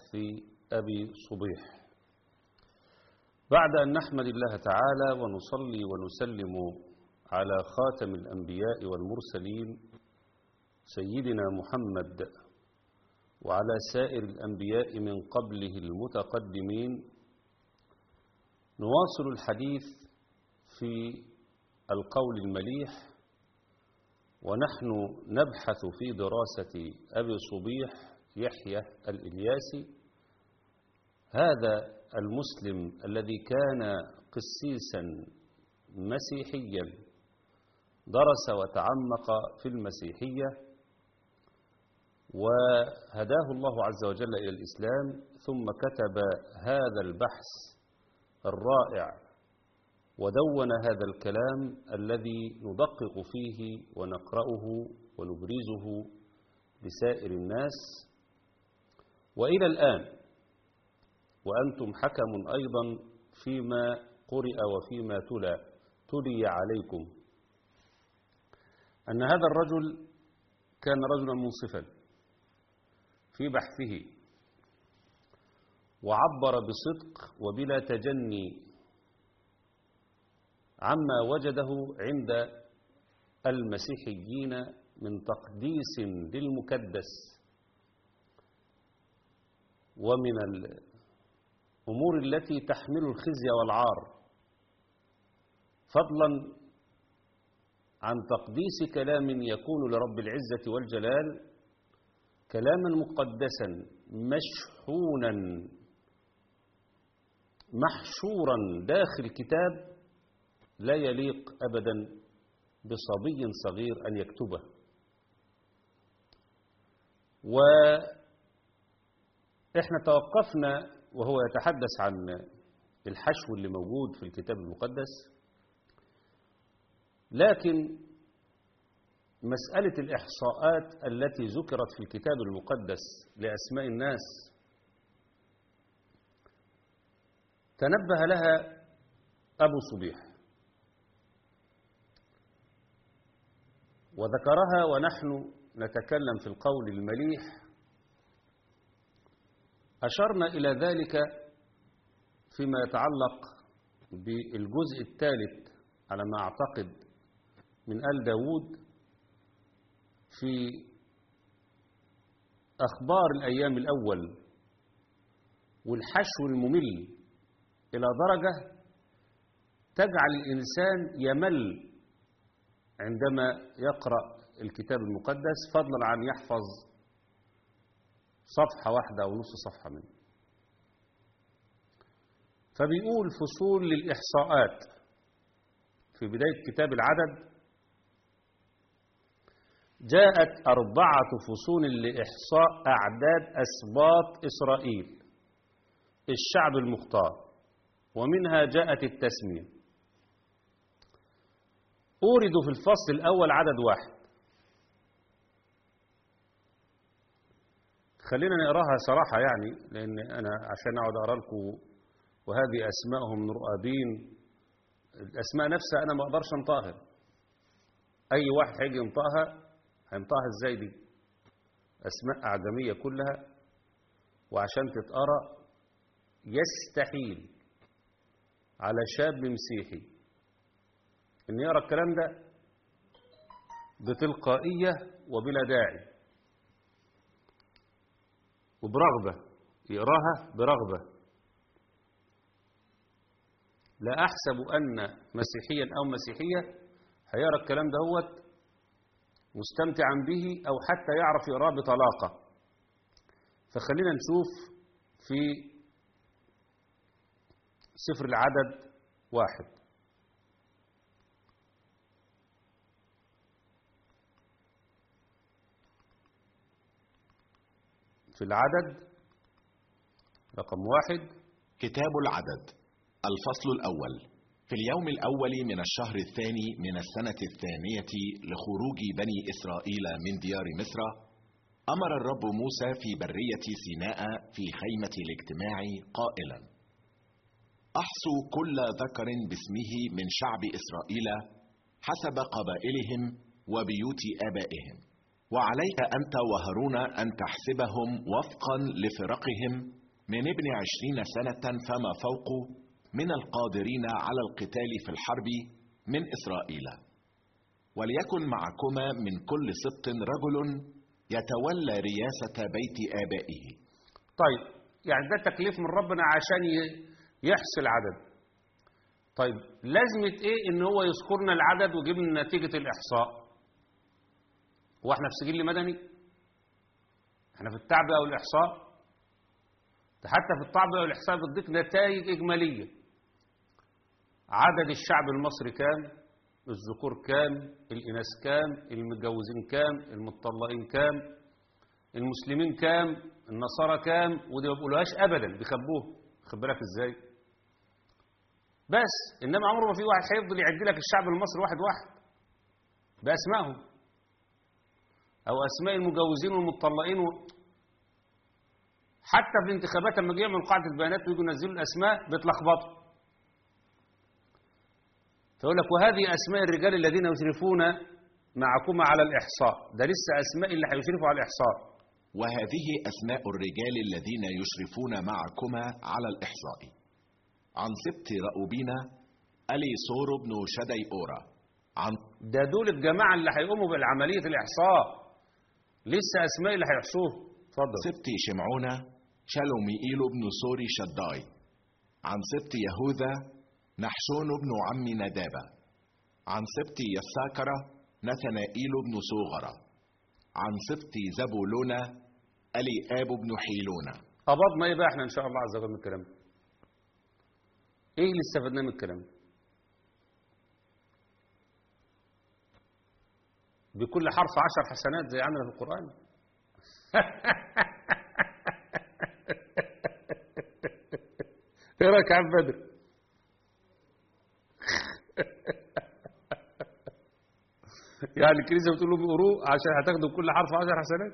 بحث أبي صبيح بعد أن نحمد الله تعالى ونصلي ونسلم على خاتم الأنبياء والمرسلين سيدنا محمد وعلى سائر الأنبياء من قبله المتقدمين نواصل الحديث في القول المليح ونحن نبحث في دراسة أبي صبيح يحيى الإلياسي هذا المسلم الذي كان قسيسا مسيحيا درس وتعمق في المسيحية وهداه الله عز وجل إلى الإسلام ثم كتب هذا البحث الرائع ودون هذا الكلام الذي ندقق فيه ونقرأه ونبرزه لسائر الناس وإلى الآن وأنتم حكم أيضا فيما قرئ وفيما تلى تلي عليكم أن هذا الرجل كان رجلا منصفا في بحثه وعبر بصدق وبلا تجني عما وجده عند المسيحيين من تقديس للمكدس ومن الأمور التي تحمل الخزي والعار فضلا عن تقديس كلام يكون لرب العزة والجلال كلاما مقدسا مشحونا محشورا داخل كتاب لا يليق أبدا بصبي صغير أن يكتبه وإحنا توقفنا وهو يتحدث عن الحشو اللي موجود في الكتاب المقدس لكن مسألة الإحصاءات التي ذكرت في الكتاب المقدس لأسماء الناس تنبه لها أبو صبيح وذكرها ونحن نتكلم في القول المليح أشرنا إلى ذلك فيما يتعلق بالجزء الثالث على ما أعتقد من آل داود في أخبار الأيام الأول والحشو الممل إلى درجة تجعل الإنسان يمل عندما يقرأ الكتاب المقدس فضلا عن يحفظ صفحة واحدة أو نص صفحة منه فبيقول فصول للإحصاءات في بداية كتاب العدد جاءت أربعة فصول لإحصاء أعداد أسباط إسرائيل الشعب المختار ومنها جاءت التسمية أوردوا في الفصل الأول عدد واحد خلينا نقراها صراحة يعني لأن أنا عشان أقعد أقرأ لكم وهذه أسمائهم من رؤابين الأسماء نفسها أنا ما أقدرش أنطقها أي واحد هيجي ينطقها هينطقها إزاي دي أسماء أعجمية كلها وعشان تتقرأ يستحيل على شاب مسيحي ان يقرا الكلام ده بتلقائيه وبلا داعي وبرغبه يقراها برغبه لا احسب ان مسيحيا او مسيحيه هيقرا الكلام ده هو مستمتعا به او حتى يعرف يقراه بطلاقه فخلينا نشوف في سفر العدد واحد في العدد رقم واحد كتاب العدد الفصل الأول في اليوم الأول من الشهر الثاني من السنة الثانية لخروج بني إسرائيل من ديار مصر أمر الرب موسى في برية سيناء في خيمة الاجتماع قائلا أحصوا كل ذكر باسمه من شعب إسرائيل حسب قبائلهم وبيوت آبائهم وعليك أنت وهارون أن تحسبهم وفقا لفرقهم من ابن عشرين سنة فما فوق من القادرين على القتال في الحرب من إسرائيل وليكن معكما من كل سبط رجل يتولى رياسة بيت آبائه طيب يعني ده تكليف من ربنا عشان ي- يحصل عدد طيب لازمة ايه ان هو يذكرنا العدد ويجيب لنا نتيجة الاحصاء هو احنا في سجل مدني احنا في التعبئة والاحصاء ده حتى في التعبئة والاحصاء بيديك نتائج اجمالية عدد الشعب المصري كام الذكور كام الاناث كام المتجوزين كام المطلقين كام المسلمين كام النصارى كام ودي ما بيقولوهاش ابدا بيخبوه خد بالك ازاي بس انما عمره ما في واحد هيفضل يعد لك الشعب المصري واحد واحد باسمائهم او اسماء المجوزين والمطلقين و... حتى في الانتخابات لما يجي يعمل قاعده البيانات ويجوا ينزلوا الاسماء بيتلخبطوا فيقول لك وهذه اسماء الرجال الذين يشرفون معكما على الاحصاء ده لسه اسماء اللي هيشرفوا على الاحصاء وهذه أسماء الرجال الذين يشرفون معكما على الإحصاء عن سبط رأوبين ألي سور بن شدي أورا عن ده دول الجماعه اللي هيقوموا بالعمليه الاحصاء لسه اسماء اللي هيحصوه اتفضل سبط شمعون شلوميئيل بن سوري شداي عن سبط يهوذا نحشون بن عم ندابة عن سبط يساكرة نثنائيل بن صوغرة عن سبط زبولون ألي آب بن حيلون قبضنا ايه بقى احنا ان شاء الله عز وجل من الكلام ده ايه اللي استفدناه من الكلام ده بكل حرف عشر حسنات زي عندنا في القرآن ايه رايك يا عم بدر يعني الكنيسه بتقول لهم اقروه عشان هتاخدوا كل حرف عشر حسنات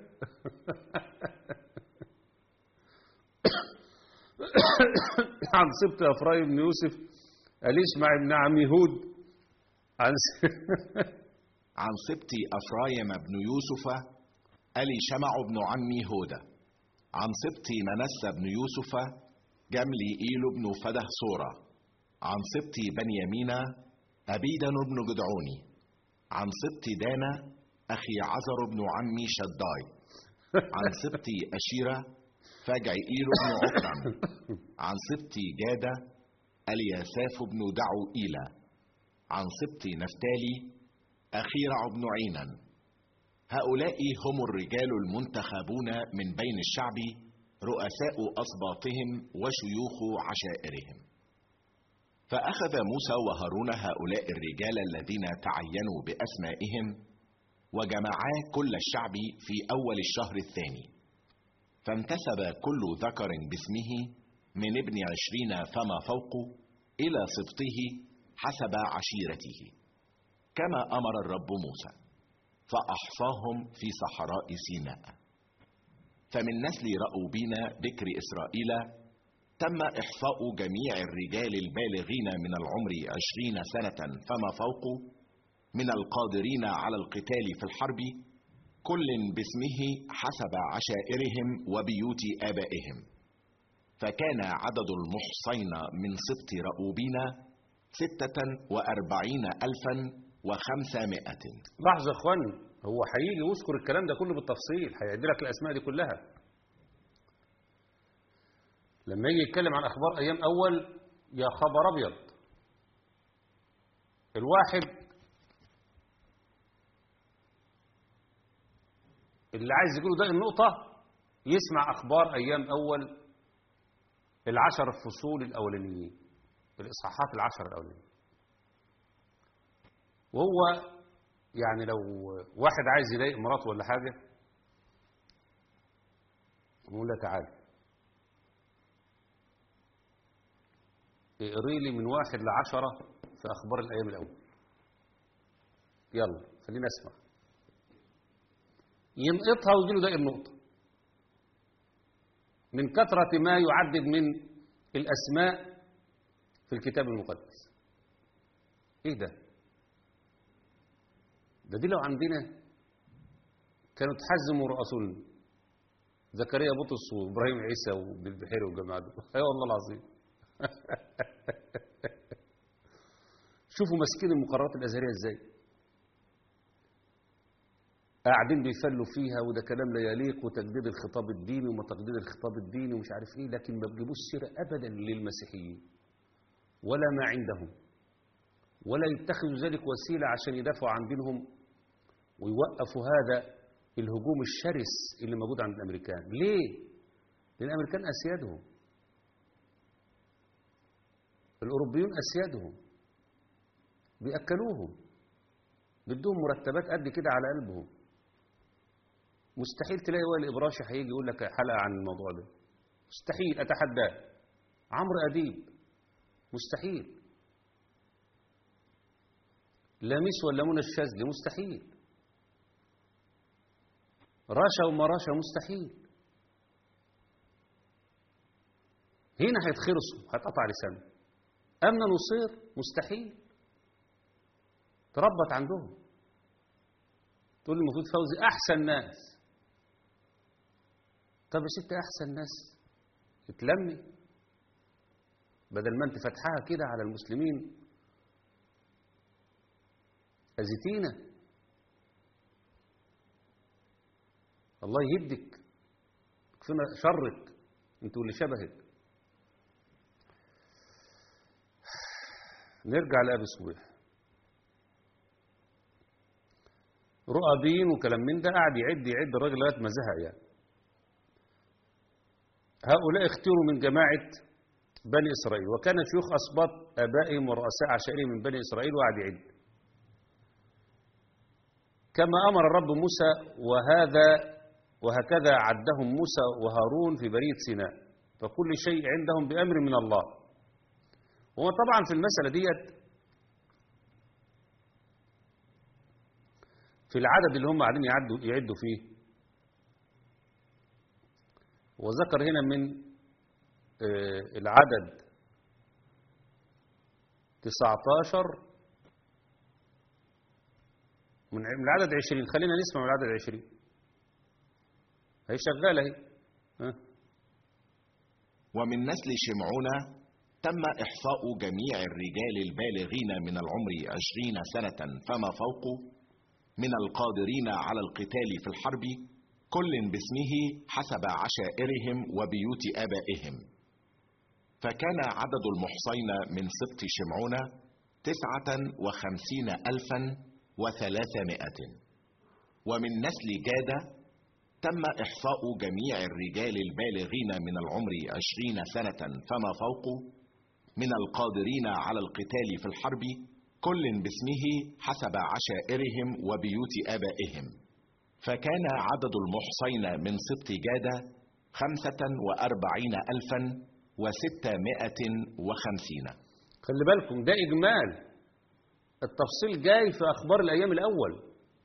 عن سبط افرايم بن يوسف الاسمع بن عم يهود عن س- عن سبط أفرايم بن يوسف ألي شمع بن عمي هودا عن سبط منسى بن يوسف جملي إيل بن فده صورة عن سبط بنيامين أبيدن بن جدعوني عن سبط دانا أخي عزر بن عمي شداي عن سبط أشيرة فجع إيل بن عكرم عن سبط جادة الياساف بن دعو إيلا عن سبط نفتالي أخيرع بن عينا هؤلاء هم الرجال المنتخبون من بين الشعب رؤساء أصباطهم وشيوخ عشائرهم فأخذ موسى وهارون هؤلاء الرجال الذين تعينوا بأسمائهم وجمعا كل الشعب في أول الشهر الثاني فانتسب كل ذكر باسمه من ابن عشرين فما فوق إلى سبطه حسب عشيرته كما أمر الرب موسى فأحصاهم في صحراء سيناء فمن نسل رأوبين بكر إسرائيل تم إحصاء جميع الرجال البالغين من العمر عشرين سنة فما فوق من القادرين على القتال في الحرب كل باسمه حسب عشائرهم وبيوت آبائهم فكان عدد المحصين من سبط رأوبين ستة وأربعين ألفا وخمسمائة لحظة يا اخوان هو هيجي ويذكر الكلام ده كله بالتفصيل هيعد لك الاسماء دي كلها لما يجي يتكلم عن اخبار ايام اول يا خبر ابيض الواحد اللي عايز يقوله ده النقطة يسمع اخبار ايام اول العشر الفصول الاولانيين الاصحاحات العشر الاولانيين وهو يعني لو واحد عايز يضايق مراته ولا حاجة يقول لها تعالى اقري لي من واحد لعشرة في أخبار الأيام الأول يلا خلينا أسمع ينقطها ويجي له ده النقطة من كثرة ما يعدد من الأسماء في الكتاب المقدس إيه ده؟ ده دي لو عندنا كانوا تحزموا رؤسهم زكريا بطرس وابراهيم عيسى وبالبحيري والجماعه دول اي والله العظيم شوفوا ماسكين المقررات الازهريه ازاي قاعدين بيفلوا فيها وده كلام لا يليق وتجديد الخطاب الديني وما تجديد الخطاب الديني ومش عارف ايه لكن ما بيجيبوش سيره ابدا للمسيحيين ولا ما عندهم ولا يتخذوا ذلك وسيله عشان يدافعوا عن دينهم ويوقفوا هذا الهجوم الشرس اللي موجود عند الامريكان ليه لان الامريكان اسيادهم الاوروبيون اسيادهم بياكلوهم بدهم مرتبات قد كده على قلبهم مستحيل تلاقي وائل الابراشي هيجي يقول لك حلقه عن الموضوع ده مستحيل اتحداه عمرو اديب مستحيل لاميس ولا منى الشاذلي مستحيل رشا وما رشا مستحيل هنا هيتخرصوا هيتقطع لسانه أمن نصير مستحيل تربط عندهم تقول المفروض فوزي أحسن ناس طب يا ست أحسن ناس اتلمي بدل ما انت فتحها كده على المسلمين أزيتينا الله يهدك كفنا شرك انت واللي شبهك نرجع لأبي صبيح رؤبين وكلام من ده قاعد يعد يعد الراجل لغايه ما زهق يعني هؤلاء اختيروا من جماعة بني إسرائيل وكان شيوخ أسباط آبائهم ورؤساء عشائرهم من بني إسرائيل وقعد يعد كما أمر الرب موسى وهذا وهكذا عدهم موسى وهارون في برية سيناء فكل شيء عندهم بأمر من الله هو طبعا في المسألة ديت في العدد اللي هم قاعدين يعدوا يعدوا فيه وذكر هنا من العدد 19 من العدد 20 خلينا نسمع من العدد 20 هي شغالة هي ها ومن نسل شمعون تم إحصاء جميع الرجال البالغين من العمر عشرين سنة فما فوق من القادرين على القتال في الحرب كل باسمه حسب عشائرهم وبيوت آبائهم فكان عدد المحصين من سبط شمعون تسعة وخمسين ألفا وثلاثمائة ومن نسل جادة تم إحصاء جميع الرجال البالغين من العمر عشرين سنة فما فوق من القادرين على القتال في الحرب كل باسمه حسب عشائرهم وبيوت آبائهم فكان عدد المحصين من سبط جادة خمسة وأربعين ألفا وستمائة وخمسين خلي بالكم ده إجمال التفصيل جاي في أخبار الأيام الأول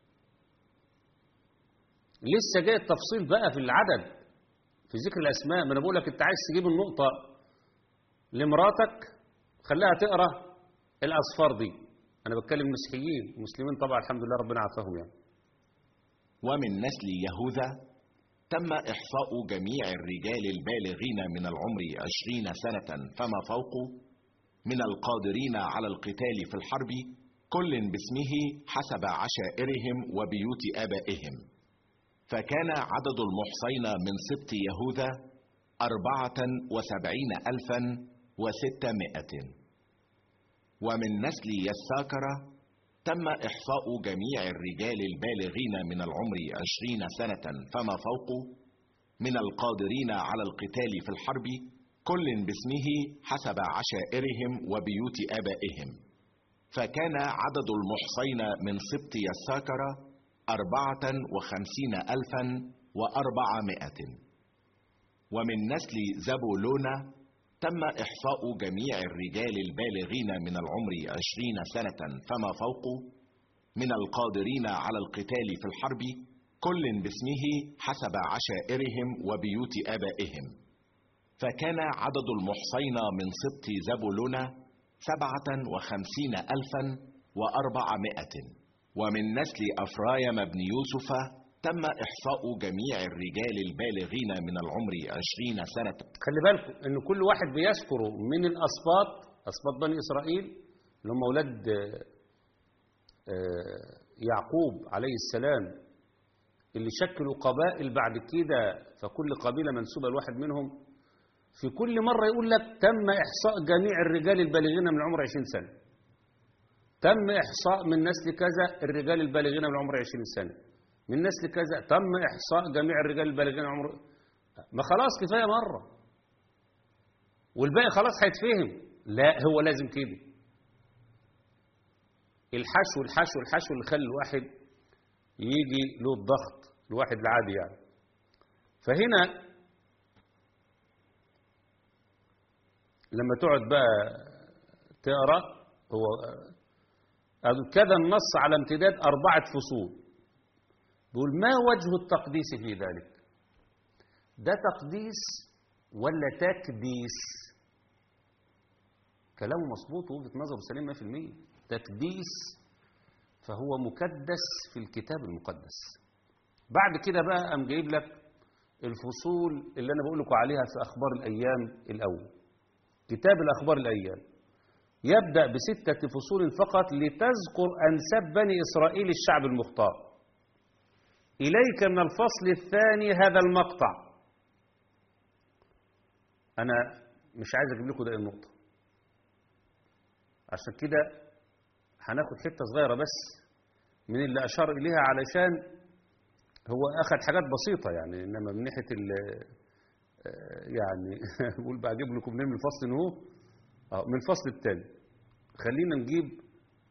لسه جاي التفصيل بقى في العدد في ذكر الأسماء ما أنا بقول لك أنت عايز تجيب النقطة لمراتك خليها تقرأ الأصفار دي أنا بتكلم مسيحيين المسلمين طبعا الحمد لله ربنا عافاهم يعني ومن نسل يهوذا تم إحصاء جميع الرجال البالغين من العمر عشرين سنة فما فوق من القادرين على القتال في الحرب كل باسمه حسب عشائرهم وبيوت آبائهم فكان عدد المحصين من سبط يهوذا أربعة وسبعين ألفا وستمائة ومن نسل يساكر تم إحصاء جميع الرجال البالغين من العمر عشرين سنة فما فوق من القادرين على القتال في الحرب كل باسمه حسب عشائرهم وبيوت آبائهم فكان عدد المحصين من سبط يساكر أربعة وخمسين ألفا وأربعمائة ومن نسل زبولون تم إحصاء جميع الرجال البالغين من العمر عشرين سنة فما فوق من القادرين على القتال في الحرب كل باسمه حسب عشائرهم وبيوت آبائهم فكان عدد المحصين من سبط زبولون سبعة وخمسين ألفا وأربعمائة ومن نسل أفرايم بن يوسف تم إحصاء جميع الرجال البالغين من العمر عشرين سنة خلي بالكم ان كل واحد بيذكر من الاسباط اسباط بني اسرائيل اللي هم اولاد آه، آه، يعقوب عليه السلام اللي شكلوا قبائل بعد كده فكل قبيله منسوبه لواحد منهم في كل مره يقول لك تم احصاء جميع الرجال البالغين من العمر 20 سنه تم احصاء من نسل كذا الرجال البالغين من العمر 20 سنه من نسل كذا تم احصاء جميع الرجال البالغين من العمر ما خلاص كفايه مره والباقي خلاص هيتفهم لا هو لازم كده الحشو الحشو الحشو اللي خلى الواحد يجي له الضغط الواحد العادي يعني فهنا لما تقعد بقى تقرا هو آه، كذا النص على امتداد أربعة فصول بيقول ما وجه التقديس في ذلك ده تقديس ولا تكديس كلامه مظبوط ووجهة نظره سليمة في المية تكديس فهو مكدس في الكتاب المقدس بعد كده بقى قام جايب لك الفصول اللي انا بقول لكم عليها في اخبار الايام الاول كتاب الاخبار الايام يبدا بسته فصول فقط لتذكر انساب بني اسرائيل الشعب المختار اليك من الفصل الثاني هذا المقطع انا مش عايز اجيب لكم ده النقطه عشان كده هناخد حته صغيره بس من اللي اشار اليها علشان هو اخذ حاجات بسيطه يعني انما من ناحيه ال يعني بقول بقى اجيب لكم منين من الفصل ان هو اه من الفصل الثاني خلينا نجيب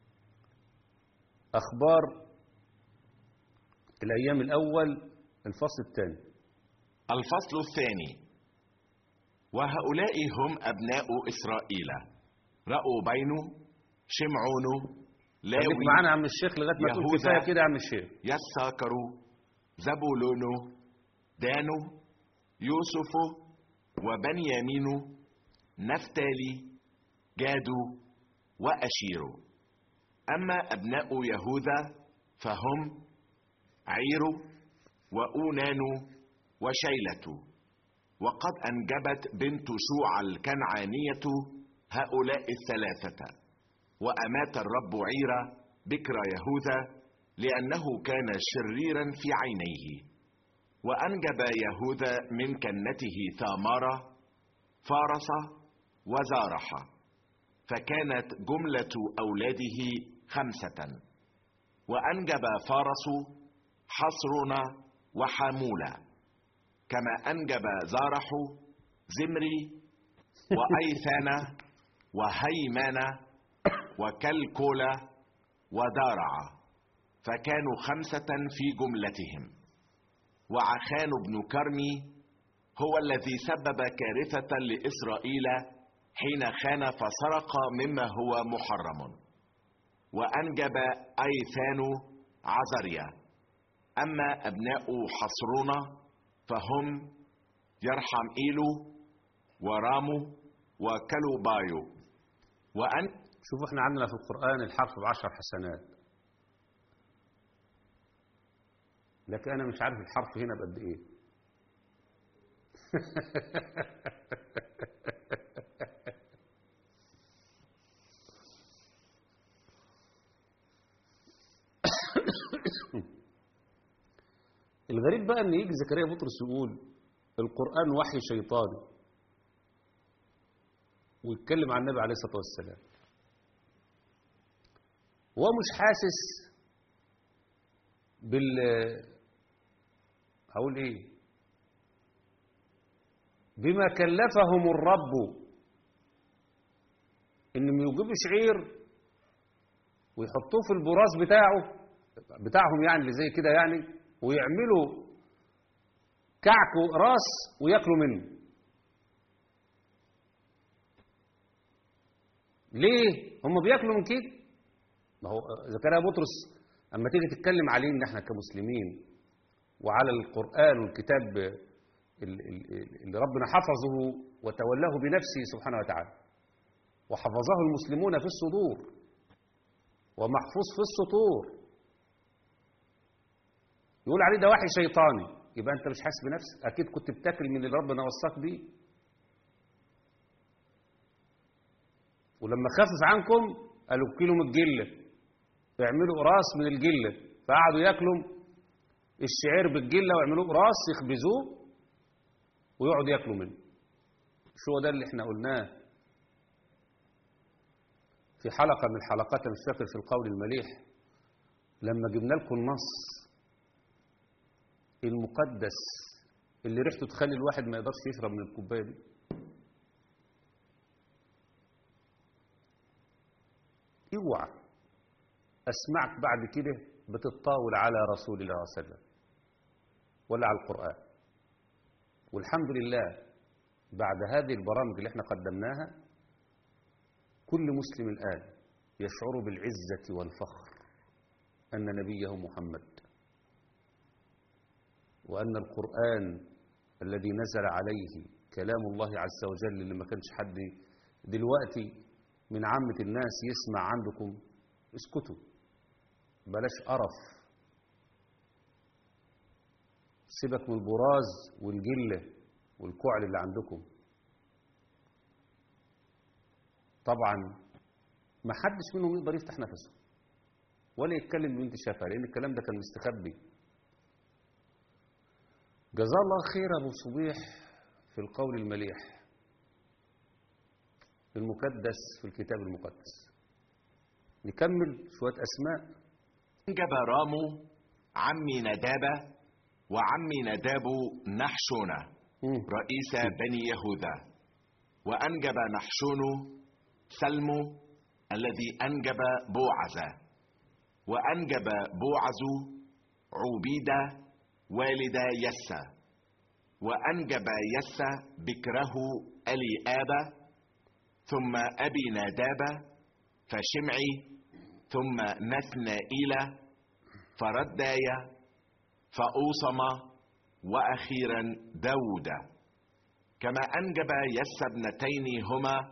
اخبار الايام الاول الفصل الثاني الفصل الثاني وهؤلاء هم أبناء إسرائيل رأوا بين شمعون خليك لاوي معانا يا عم الشيخ لغايه ما تقول يهوذا. كفايه كده يا عم الشيخ يساكر زبولون دان يوسف وبنيامين نفتالي جاد وأشير أما أبناء يهوذا فهم عير وأونان وشيلة وقد أنجبت بنت شوع الكنعانية هؤلاء الثلاثة وأمات الرب عير بكر يهوذا لأنه كان شريرا في عينيه وأنجب يهوذا من كنته ثامارة فارس وزارح فكانت جملة أولاده خمسة وأنجب فارس حصرنا وحمولا كما أنجب زارح زمري وأيثان وهيمان وكلكولا ودارع فكانوا خمسة في جملتهم وعخان بن كرمي هو الذي سبب كارثة لإسرائيل حين خان فسرق مما هو محرم وأنجب أيثان عزريا أما أبناء حصرون فهم يرحم إيلو ورامو وكلوبايو وأن شوفوا احنا عندنا في القرآن الحرف بعشر حسنات لكن أنا مش عارف الحرف هنا بقد إيه الغريب بقى ان يجي زكريا بطرس يقول القرآن وحي شيطاني ويتكلم عن النبي عليه الصلاة والسلام وهو مش حاسس بال هقول ايه بما كلفهم الرب انهم يجيبوا شعير ويحطوه في البراز بتاعه بتاعهم يعني اللي زي كده يعني ويعملوا كعك راس وياكلوا منه ليه هم بياكلوا من كده ما هو زكريا بطرس اما تيجي تتكلم عليه ان احنا كمسلمين وعلى القرآن والكتاب ال- ال- اللي ربنا حفظه وتولاه بنفسه سبحانه وتعالى وحفظه المسلمون في الصدور ومحفوظ في السطور يقول عليه ده وحي شيطاني يبقى انت مش حاسس بنفسك اكيد كنت بتاكل من اللي ربنا وصاك بيه ولما خفف عنكم قالوا كيلوا من الجله اعملوا قراص من الجله فقعدوا ياكلوا الشعير بالجله ويعملوه قراص يخبزوه ويقعدوا ياكلوا منه شو هو ده اللي احنا قلناه في حلقة من الحلقات أنا مش فاكر في القول المليح لما جبنا لكم النص المقدس اللي ريحته تخلي الواحد ما يقدرش يشرب من الكوباية دي اوعى اسمعك بعد كده بتتطاول على رسول الله صلى الله عليه وسلم ولا على القرآن والحمد لله بعد هذه البرامج اللي احنا قدمناها كل مسلم الآن يشعر بالعزة والفخر أن نبيه محمد وأن القرآن الذي نزل عليه كلام الله عز وجل اللي ما كانش حد دلوقتي من عامة الناس يسمع عندكم اسكتوا بلاش قرف سيبك من البراز والجلة والكعل اللي عندكم طبعا ما حدش منهم يقدر يفتح نفسه ولا يتكلم بنت شافها لان الكلام ده كان مستخبي جزاه الله خير ابو صبيح في القول المليح في المكدس في الكتاب المقدس نكمل شويه اسماء أنجب رامو عمي ندابة وعمي نداب نحشونة مم. رئيس بني يهوذا وأنجب نحشون سلمو الذي أنجب بوعز وأنجب بوعز عبيدة والد يسى وأنجب يسى بكره أليآب ثم أبي ناداب فشمعي ثم نثنائيل فردايا فأوصم وأخيرا داود كما أنجب يس ابنتين هما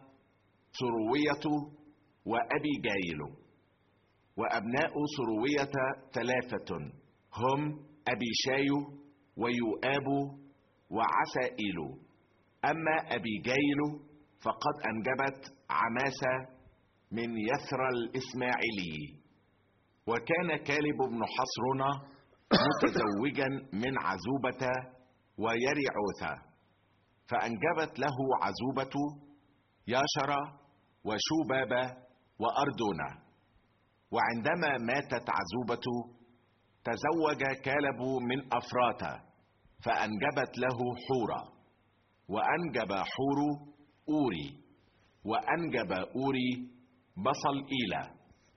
سروية وأبي جايل وأبناء سروية ثلاثة هم أبي شايو ويؤاب وعسائيل أما أبي جايل فقد أنجبت عماسة من يثرى الإسماعيلي وكان كالب بن حصرنا متزوجا من عزوبة ويرعوثة فأنجبت له عزوبة ياشرة وشوبابة وأردونة وعندما ماتت عزوبة تزوج كالب من أفراتا فأنجبت له حورا وأنجب حور أوري وأنجب أوري بصل إيلا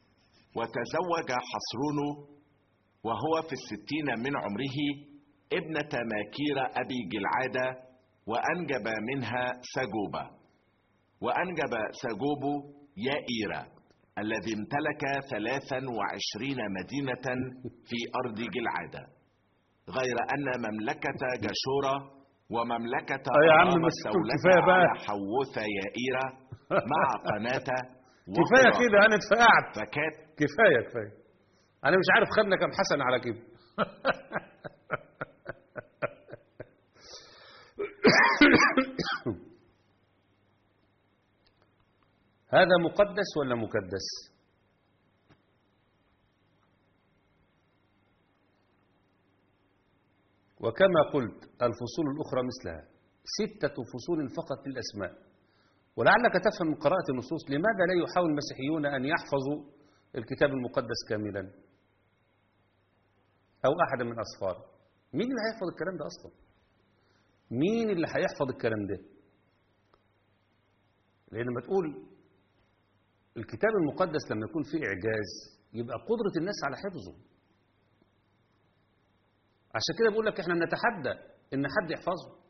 وتزوج حصرون وهو في الستين من عمره ابنة ماكير أبي جلعادة وأنجب منها سجوبة وأنجب سجوب يائيرا الذي امتلك ثلاثا وعشرين مدينة في أرض جلعادة غير أن مملكة جشورة ومملكة آه يا عم أرام بس استولتا كفاية بقى. على حوث يائيرا مع قناة كفايه وقرى. كده انا اتفقعت فكانت كفايه كفايه انا مش عارف خدنا كام حسن على كده هذا مقدس ولا مكدس وكما قلت الفصول الأخرى مثلها ستة فصول فقط للأسماء ولعلك تفهم من قراءة النصوص لماذا لا يحاول المسيحيون أن يحفظوا الكتاب المقدس كاملا أو أحد من أصفاره مين اللي هيحفظ الكلام ده أصلا مين اللي هيحفظ الكلام ده لأن لما تقول الكتاب المقدس لما يكون فيه إعجاز يبقى قدرة الناس على حفظه عشان كده بقول لك احنا نتحدى ان حد يحفظه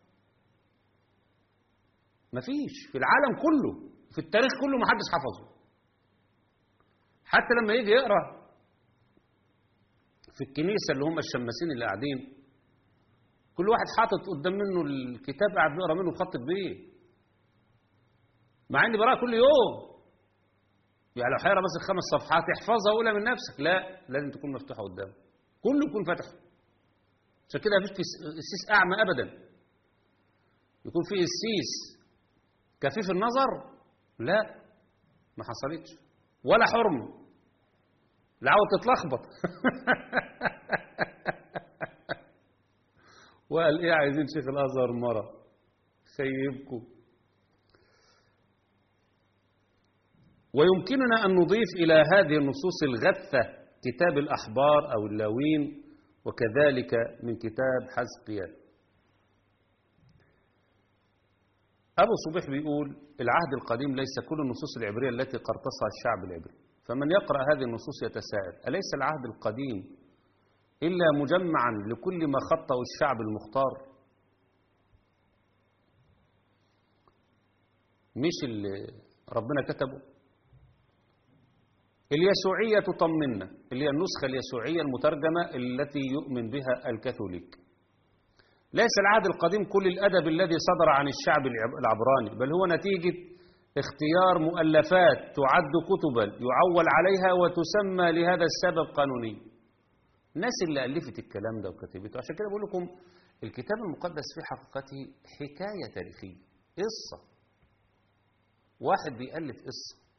مفيش في العالم كله في التاريخ كله محدش حفظه حتى لما يجي يقرا في الكنيسه اللي هم الشماسين اللي قاعدين كل واحد حاطط قدام منه الكتاب قاعد بيقرا منه وخطط بيه مع اني بقراه كل يوم يعني لو هيقرا بس الخمس صفحات يحفظها ولا من نفسك لا لازم تكون مفتوحه قدامه كله يكون فاتحه عشان كده مفيش السيس أعمى أبدا يكون فيه السيس كفيف النظر لا ما حصلتش ولا حرم العاوة تتلخبط وقال ايه عايزين شيخ الازهر مرة خيبكم ويمكننا ان نضيف الى هذه النصوص الغثة كتاب الاحبار او اللاوين وكذلك من كتاب حزقيال أبو صبيح بيقول العهد القديم ليس كل النصوص العبرية التي قرطسها الشعب العبري فمن يقرأ هذه النصوص يتساءل أليس العهد القديم إلا مجمعا لكل ما خطه الشعب المختار مش اللي ربنا كتبه اليسوعية تطمنا اللي هي النسخة اليسوعية المترجمة التي يؤمن بها الكاثوليك ليس العهد القديم كل الأدب الذي صدر عن الشعب العبراني بل هو نتيجة اختيار مؤلفات تعد كتبا يعول عليها وتسمى لهذا السبب قانوني الناس اللي ألفت الكلام ده وكتبته عشان كده بقول لكم الكتاب المقدس في حقيقته حكاية تاريخية قصة واحد بيألف قصة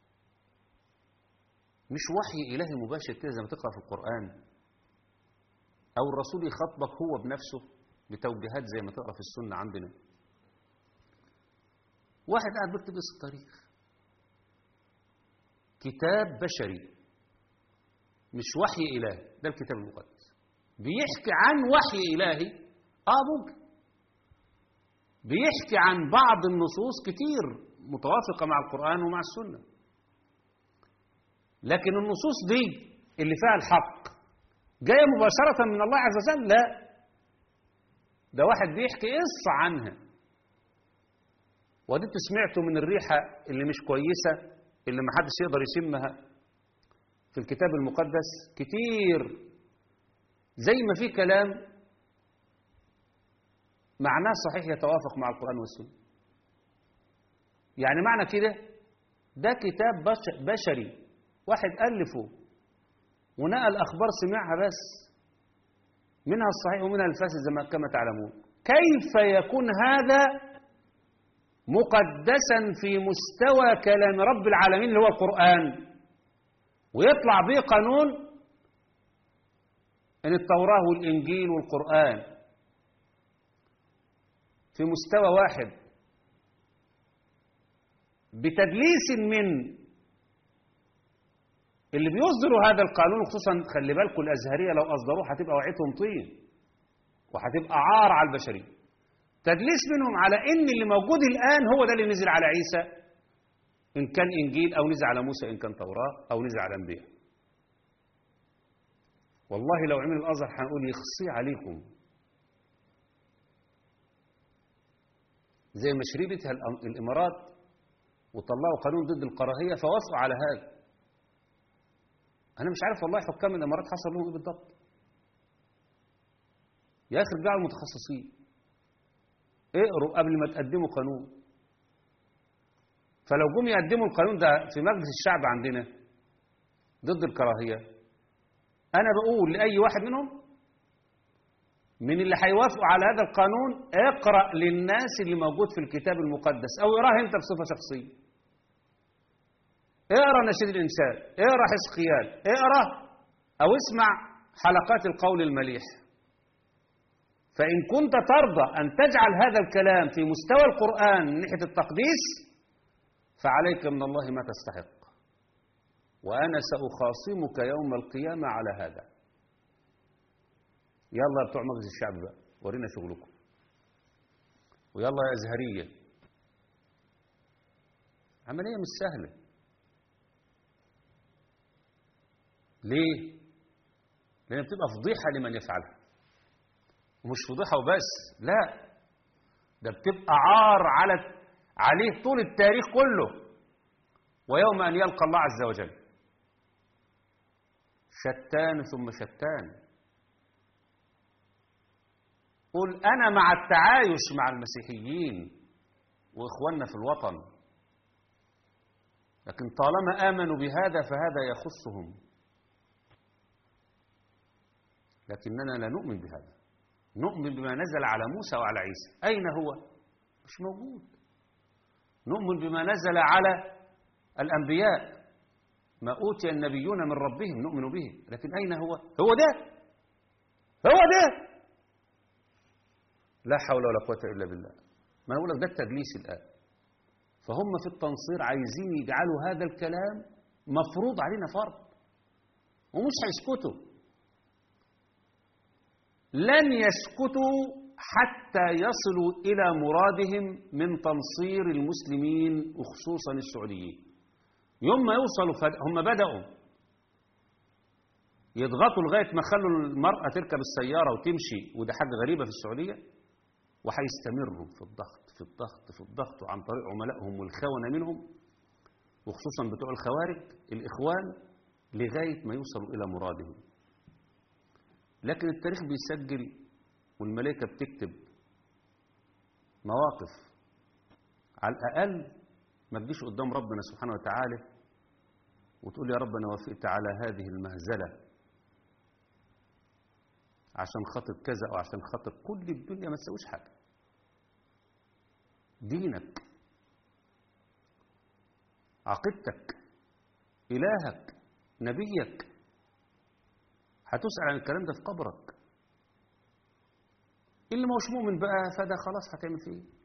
مش وحي إلهي مباشر كده زي ما تقرأ في القرآن أو الرسول يخاطبك هو بنفسه بتوجيهات زي ما تقرأ في السنة عندنا واحد قاعد بيكتب قصة التاريخ كتاب بشري مش وحي إلهي ده الكتاب المقدس بيحكي عن وحي إلهي آه ممكن بيحكي عن بعض النصوص كتير متوافقة مع القرآن ومع السنة لكن النصوص دي اللي فيها الحق جاية مباشرة من الله عز وجل لا ده واحد بيحكي قصة عنها ودي سمعته من الريحة اللي مش كويسة اللي محدش يقدر يشمها في الكتاب المقدس كتير زي ما في كلام معناه صحيح يتوافق مع القرآن والسنة يعني معنى كده ده كتاب بشري واحد ألفه ونقل أخبار سمعها بس منها الصحيح ومنها الفاسد زي ما كما تعلمون كيف يكون هذا مقدسا في مستوى كلام رب العالمين اللي هو القرآن ويطلع به قانون ان التوراة والإنجيل والقرآن في مستوى واحد بتدليس من اللي بيصدروا هذا القانون خصوصا خلي بالكم الأزهرية لو أصدروه هتبقى وعيتهم طين وهتبقى عار على البشرية تدليس منهم على ان اللي موجود الآن هو ده اللي نزل على عيسى إن كان إنجيل أو نزل على موسى إن كان توراة أو نزل على أنبياء والله لو عمل الأزهر هنقول يخصي عليكم زي ما شريبتها الإمارات وطلعوا قانون ضد الكراهية فوافقوا على هذا أنا مش عارف والله حكام الإمارات حصل لهم إيه بالضبط يا أخي ارجعوا المتخصصين اقروا قبل ما تقدموا قانون فلو جم يقدموا القانون ده في مجلس الشعب عندنا ضد الكراهية أنا بقول لأي واحد منهم من اللي هيوافقوا على هذا القانون اقرأ للناس اللي موجود في الكتاب المقدس أو اقراه أنت بصفة شخصية اقرأ نشيد الإنسان اقرأ حزقيال اقرأ أو اسمع حلقات القول المليح فإن كنت ترضى أن تجعل هذا الكلام في مستوى القرآن من ناحية التقديس فعليك من الله ما تستحق وأنا سأخاصمك يوم القيامة على هذا يلا بتوع مجلس الشعب بقى ورينا شغلكم ويلا يا أزهرية عملية مش سهلة ليه؟ لأن بتبقى فضيحة لمن يفعلها ومش فضيحة وبس لا ده بتبقى عار على عليه طول التاريخ كله ويوم أن يلقى الله عز وجل شتان ثم شتان قل أنا مع التعايش مع المسيحيين وإخواننا في الوطن لكن طالما آمنوا بهذا فهذا يخصهم لكننا لا نؤمن بهذا نؤمن بما نزل على موسى وعلى عيسى أين هو مش موجود نؤمن بما نزل على الأنبياء ما أوتي النبيون من ربهم نؤمن به لكن أين هو هو ده هو ده لا حول ولا قوة إلا بالله ما أقول لك ده التدليس الآن فهم في التنصير عايزين يجعلوا هذا الكلام مفروض علينا فرض ومش هيسكتوا لن يسكتوا حتى يصلوا إلى مرادهم من تنصير المسلمين وخصوصا السعوديين يوم ما يوصلوا فد... هم بدأوا يضغطوا لغاية ما خلوا المرأة تركب السيارة وتمشي وده حاجة غريبة في السعودية وهيستمروا في الضغط في الضغط في الضغط عن طريق عملائهم والخونة منهم وخصوصا بتوع الخوارج الإخوان لغاية ما يوصلوا إلى مرادهم لكن التاريخ بيسجل والملائكة بتكتب مواقف على الأقل ما تجيش قدام ربنا سبحانه وتعالى وتقول يا رب أنا وافقت على هذه المهزلة عشان خاطر كذا أو عشان خاطر كل الدنيا ما تسويش حاجة دينك عقيدتك إلهك نبيك هتسأل عن الكلام ده في قبرك اللي مش مؤمن بقى فده خلاص هتعمل فيه ايه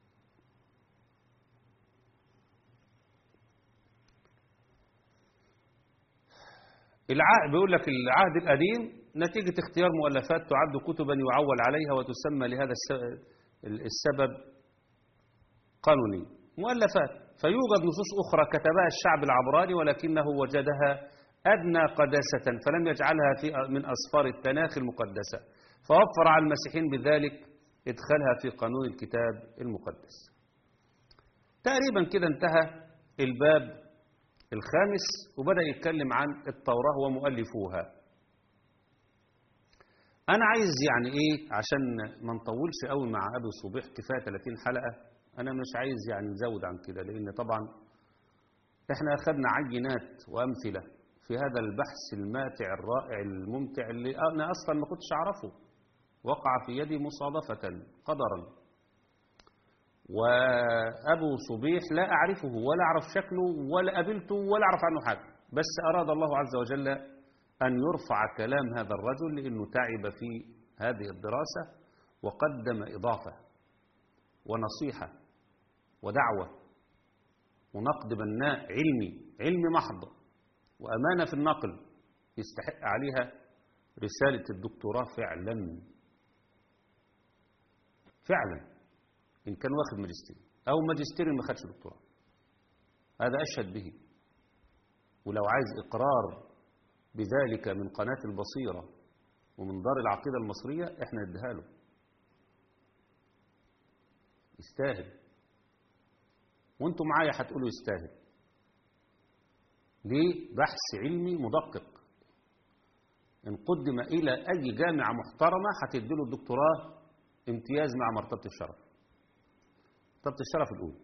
العهد بيقول لك العهد القديم نتيجة اختيار مؤلفات تعد كتبا يعول عليها وتسمى لهذا السبب قانوني مؤلفات فيوجد نصوص أخرى كتبها الشعب العبراني ولكنه وجدها أدنى قداسة فلم يجعلها في من أصفار التناخ المقدسة فوفر على المسيحيين بذلك إدخالها في قانون الكتاب المقدس تقريبا كده انتهى الباب الخامس وبدأ يتكلم عن التوراة ومؤلفوها أنا عايز يعني إيه عشان ما نطولش قوي مع أبي صبيح كفاية 30 حلقة أنا مش عايز يعني نزود عن كده لأن طبعا إحنا أخذنا عينات وأمثلة في هذا البحث الماتع الرائع الممتع اللي أنا أصلا ما كنتش أعرفه وقع في يدي مصادفة قدرا وأبو صبيح لا أعرفه ولا أعرف شكله ولا قابلته ولا أعرف عنه حاجة بس أراد الله عز وجل أن يرفع كلام هذا الرجل لأنه تعب في هذه الدراسة وقدم إضافة ونصيحة ودعوة ونقد بناء علمي علم محض وأمانة في النقل يستحق عليها رسالة الدكتوراه فعلا فعلا إن كان واخد ماجستير أو ماجستير ما خدش دكتوراه هذا أشهد به ولو عايز إقرار بذلك من قناة البصيرة ومن دار العقيدة المصرية احنا نديها له يستاهل وانتم معايا هتقولوا يستاهل ليه بحث علمي مدقق ان قدم الى اي جامعة محترمة هتديله الدكتوراه امتياز مع مرتبة الشرف مرتبة الشرف الاولى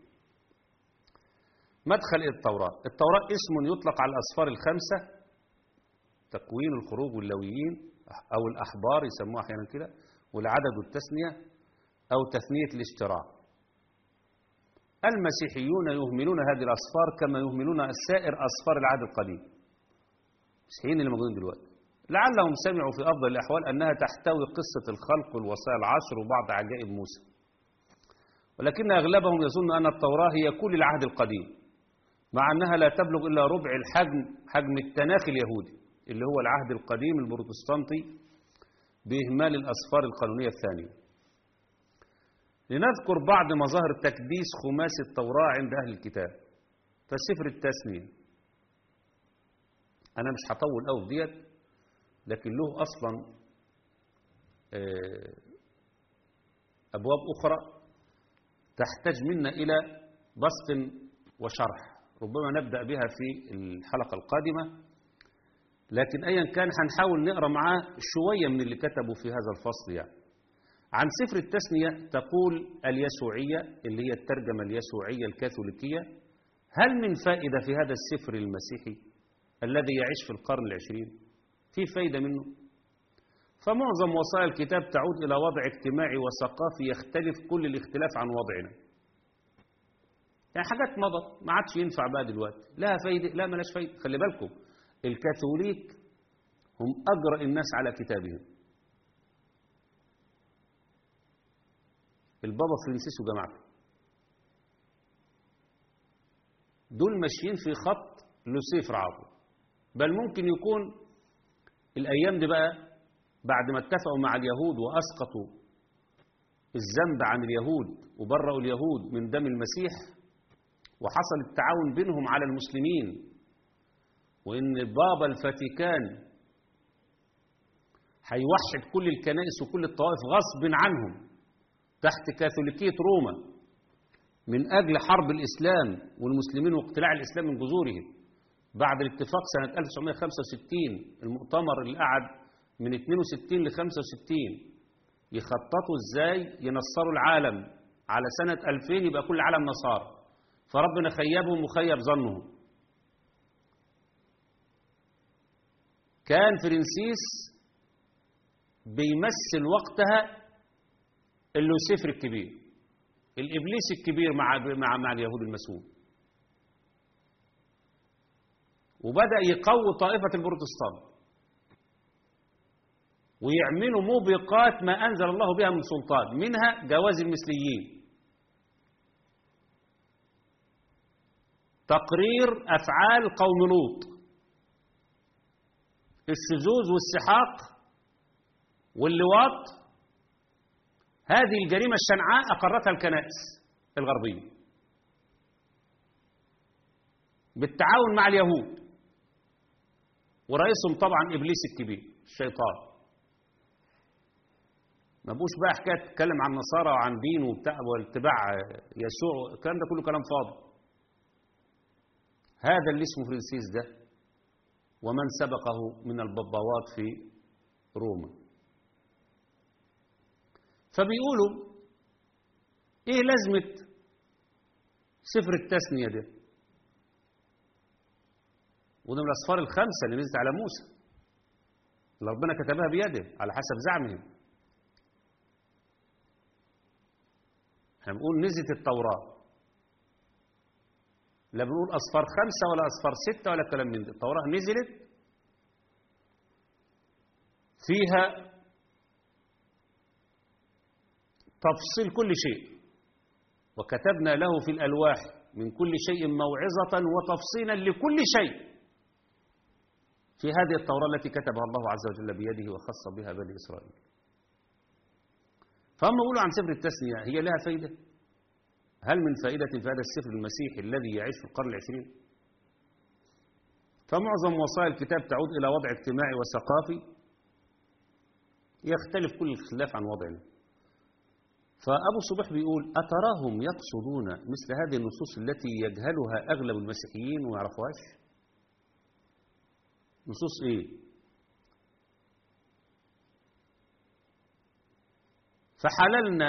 مدخل إلى التوراة التوراة اسم يطلق على الأسفار الخمسة تكوين الخروج واللويين أو الأحبار يسموها أحيانا كده والعدد والتثنية أو تثنية الاشتراع المسيحيون يهملون هذه الأصفار كما يهملون سائر أصفار العهد القديم المسيحيين اللي موجودين دلوقتي لعلهم سمعوا في أفضل الأحوال أنها تحتوي قصة الخلق والوصايا العشر وبعض عجائب موسى ولكن أغلبهم يظن أن التوراة هي كل العهد القديم مع أنها لا تبلغ إلا ربع الحجم حجم التناخ اليهودي اللي هو العهد القديم البروتستانتي بإهمال الأسفار القانونية الثانية لنذكر بعض مظاهر تكديس خماس التوراة عند أهل الكتاب فسفر التثنية أنا مش هطول أوي ديت لكن له أصلا أبواب أخرى تحتاج منا إلى بسط وشرح ربما نبدأ بها في الحلقة القادمة لكن أيا كان هنحاول نقرأ معاه شوية من اللي كتبوا في هذا الفصل يعني عن سفر التثنية تقول اليسوعية اللي هي الترجمة اليسوعية الكاثوليكية هل من فائدة في هذا السفر المسيحي الذي يعيش في القرن العشرين في فايدة منه فمعظم وسائل الكتاب تعود إلى وضع اجتماعي وثقافي يختلف كل الاختلاف عن وضعنا يعني حاجات مضت ما عادش ينفع بقى دلوقتي لا فايدة لا ملاش فايدة خلي بالكم الكاثوليك هم أجرأ الناس على كتابهم البابا فرانسيس وجماعته دول ماشيين في خط لوسيفر عاطل بل ممكن يكون الأيام دي بقى بعد ما اتفقوا مع اليهود وأسقطوا الذنب عن اليهود وبرأوا اليهود من دم المسيح وحصل التعاون بينهم على المسلمين وإن بابا الفاتيكان هيوحد كل الكنائس وكل الطوائف غصب عنهم تحت كاثوليكية روما من أجل حرب الإسلام والمسلمين واقتلاع الإسلام من جذورهم بعد الاتفاق سنة 1965 المؤتمر اللي قعد من 62 ل 65 يخططوا ازاي ينصروا العالم على سنة 2000 يبقى كل العالم نصارى فربنا خيبهم وخيب ظنهم كان فرنسيس بيمثل وقتها اللوسيفر الكبير الإبليس الكبير مع مع مع اليهود المسؤول وبدأ يقوي طائفة البروتستانت ويعملوا موبقات ما أنزل الله بها من سلطان منها جواز المثليين تقرير أفعال قوم لوط الشذوذ والسحاق واللواط هذه الجريمة الشنعاء أقرتها الكنائس الغربية بالتعاون مع اليهود ورئيسهم طبعا إبليس الكبير الشيطان ما بقوش بقى حكايه تتكلم عن النصارى وعن دين وبتاع واتباع يسوع الكلام ده كله كلام فاضي هذا اللي اسمه فرنسيس ده ومن سبقه من البباوات في روما فبيقولوا ايه لازمة سفر التثنية ده وده من الأسفار الخمسة اللي نزلت على موسى اللي ربنا كتبها بيده على حسب زعمهم احنا بنقول نزلت التوراة لا بنقول أصفار خمسة ولا أصفار ستة ولا كلام من ده التوراة نزلت فيها تفصيل كل شيء وكتبنا له في الألواح من كل شيء موعظة وتفصيلا لكل شيء في هذه التوراة التي كتبها الله عز وجل بيده وخص بها بني إسرائيل فهم يقولوا عن سفر التثنية هي لها فايدة هل من فائدة في هذا السفر المسيحي الذي يعيش في القرن العشرين فمعظم وسائل الكتاب تعود إلى وضع اجتماعي وثقافي يختلف كل الاختلاف عن وضعنا فأبو صبح بيقول أتراهم يقصدون مثل هذه النصوص التي يجهلها أغلب المسيحيين وما يعرفوهاش نصوص إيه فحللنا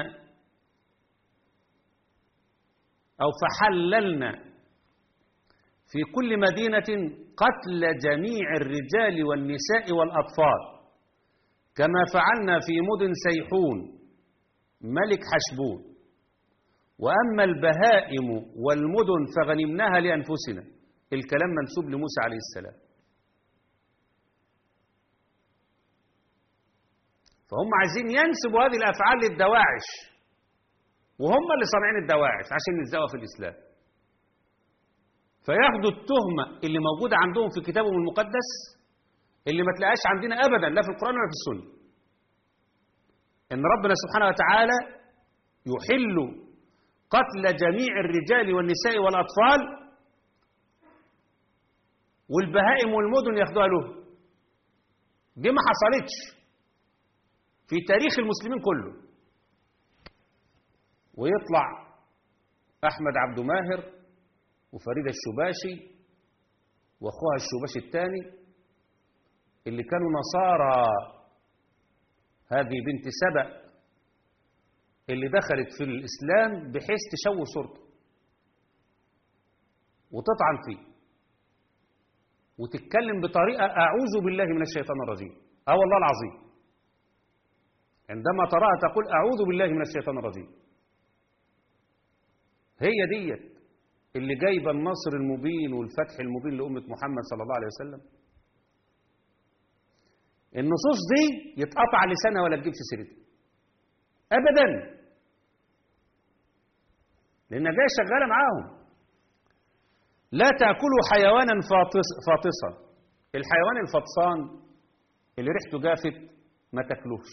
أو فحللنا في كل مدينة قتل جميع الرجال والنساء والأطفال كما فعلنا في مدن سيحون ملك حشبون وأما البهائم والمدن فغنمناها لأنفسنا الكلام منسوب لموسى عليه السلام فهم عايزين ينسبوا هذه الأفعال للدواعش وهم اللي صانعين الدواعش عشان يلزقوا في الإسلام فياخدوا التهمة اللي موجودة عندهم في كتابهم المقدس اللي ما تلاقاش عندنا أبدا لا في القرآن ولا في السنة إن ربنا سبحانه وتعالى يحل قتل جميع الرجال والنساء والأطفال والبهائم والمدن ياخدوها له دي ما حصلتش في تاريخ المسلمين كله ويطلع أحمد عبد ماهر وفريدة الشباشي وأخوها الشباشي الثاني اللي كانوا نصارى هذه بنت سبأ اللي دخلت في الإسلام بحيث تشوه صورته وتطعن فيه وتتكلم بطريقة أعوذ بالله من الشيطان الرجيم آه والله العظيم عندما تراها تقول أعوذ بالله من الشيطان الرجيم هي ديت اللي جايبه النصر المبين والفتح المبين لأمة محمد صلى الله عليه وسلم النصوص دي يتقطع لسانها ولا تجيبش سيرتها أبدا لأنها جاية شغالة معاهم لا تأكلوا حيوانا فاطس فاطسا الحيوان الفطسان اللي ريحته جافت ما تاكلوش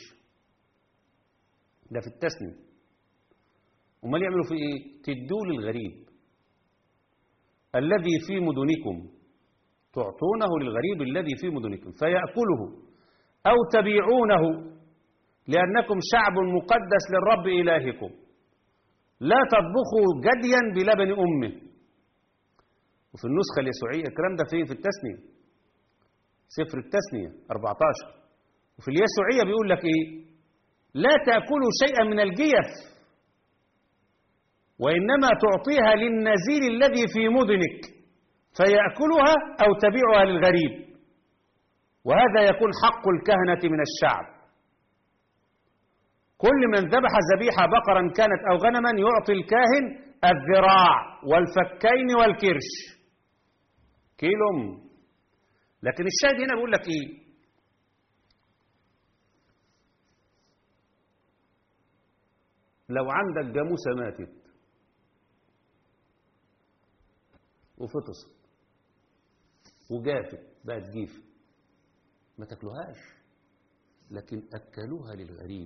ده في التسنية امال يعملوا في ايه تدوا للغريب الذي في مدنكم تعطونه للغريب الذي في مدنكم فيأكله أو تبيعونه لأنكم شعب مقدس للرب إلهكم لا تطبخوا جديا بلبن أمه وفي النسخة اليسوعية الكلام ده فين في التسنية سفر التسنية 14 وفي اليسوعية بيقول لك إيه لا تأكلوا شيئا من الجيف وإنما تعطيها للنزيل الذي في مدنك فيأكلها أو تبيعها للغريب وهذا يكون حق الكهنة من الشعب كل من ذبح ذبيحة بقرا كانت أو غنما يعطي الكاهن الذراع والفكين والكرش كيلوم لكن الشاهد هنا بيقول لك ايه لو عندك جاموسة ماتت وفطست وجافت بقت جيفة ما تاكلوهاش لكن أكلوها للغريب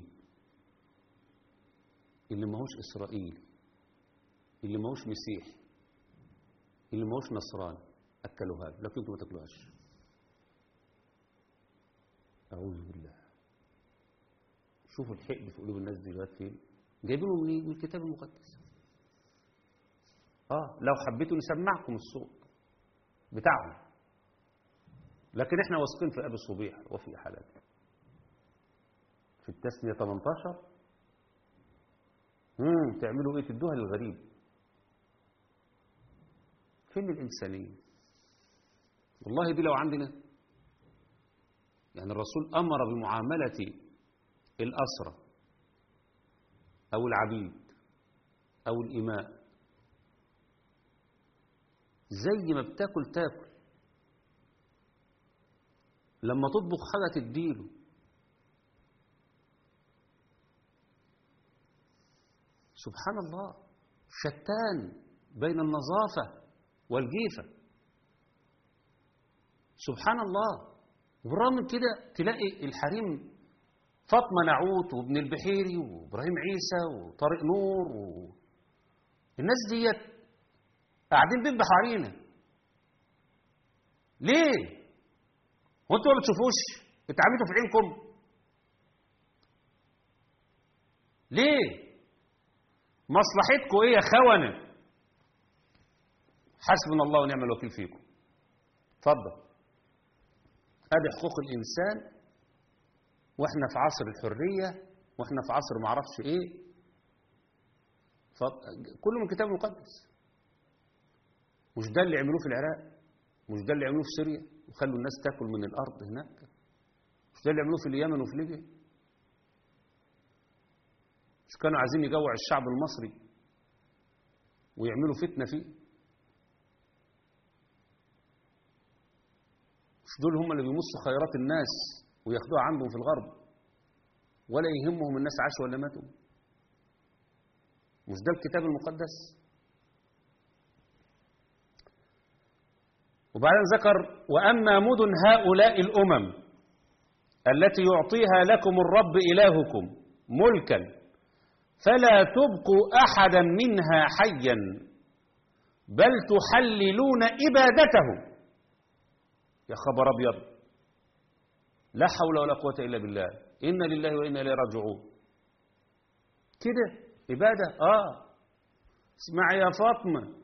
اللي ماهوش إسرائيلي اللي ماهوش مسيحي اللي ماهوش نصراني أكلوها له لكن انتوا ما تاكلوهاش أعوذ بالله شوفوا الحقد في قلوب الناس دلوقتي فين جايبينه منين من الكتاب المقدس اه لو حبيتوا نسمعكم الصوت بتاعهم لكن احنا واثقين في ابي صبيح وفي حالته في التسمية 18 امم تعملوا ايه تدوها للغريب فين الانسانيه والله دي لو عندنا يعني الرسول امر بمعامله الاسرى او العبيد او الاماء زي ما بتاكل تاكل لما تطبخ حاجه تديله سبحان الله شتان بين النظافة والجيفة سبحان الله وبالرغم من كده تلاقي الحريم فاطمة نعوت وابن البحيري وابراهيم عيسى وطارق نور و... الناس ديت قاعدين بيذبحوا علينا ليه؟ هو انتوا ما بتشوفوش؟ اتعملتوا في عينكم؟ ليه؟ مصلحتكم ايه يا خونة حسبنا الله ونعم الوكيل فيكم اتفضل ادي حقوق الانسان واحنا في عصر الحرية واحنا في عصر معرفش ايه كله من الكتاب المقدس مش ده اللي عملوه في العراق مش ده اللي عملوه في سوريا وخلوا الناس تاكل من الارض هناك مش ده اللي عملوه في اليمن وفي ليبيا مش كانوا عايزين يجوع الشعب المصري ويعملوا فتنة فيه مش دول هم اللي بيمصوا خيرات الناس وياخدوها عندهم في الغرب ولا يهمهم الناس عاشوا ولا ماتوا مش ده الكتاب المقدس وبعدين ذكر وأما مدن هؤلاء الأمم التي يعطيها لكم الرب إلهكم ملكا فلا تبقوا أحدا منها حيا بل تحللون إبادته يا خبر أبيض لا حول ولا قوة إلا بالله إن لله وإنا إليه راجعون كده إبادة آه اسمعي يا فاطمة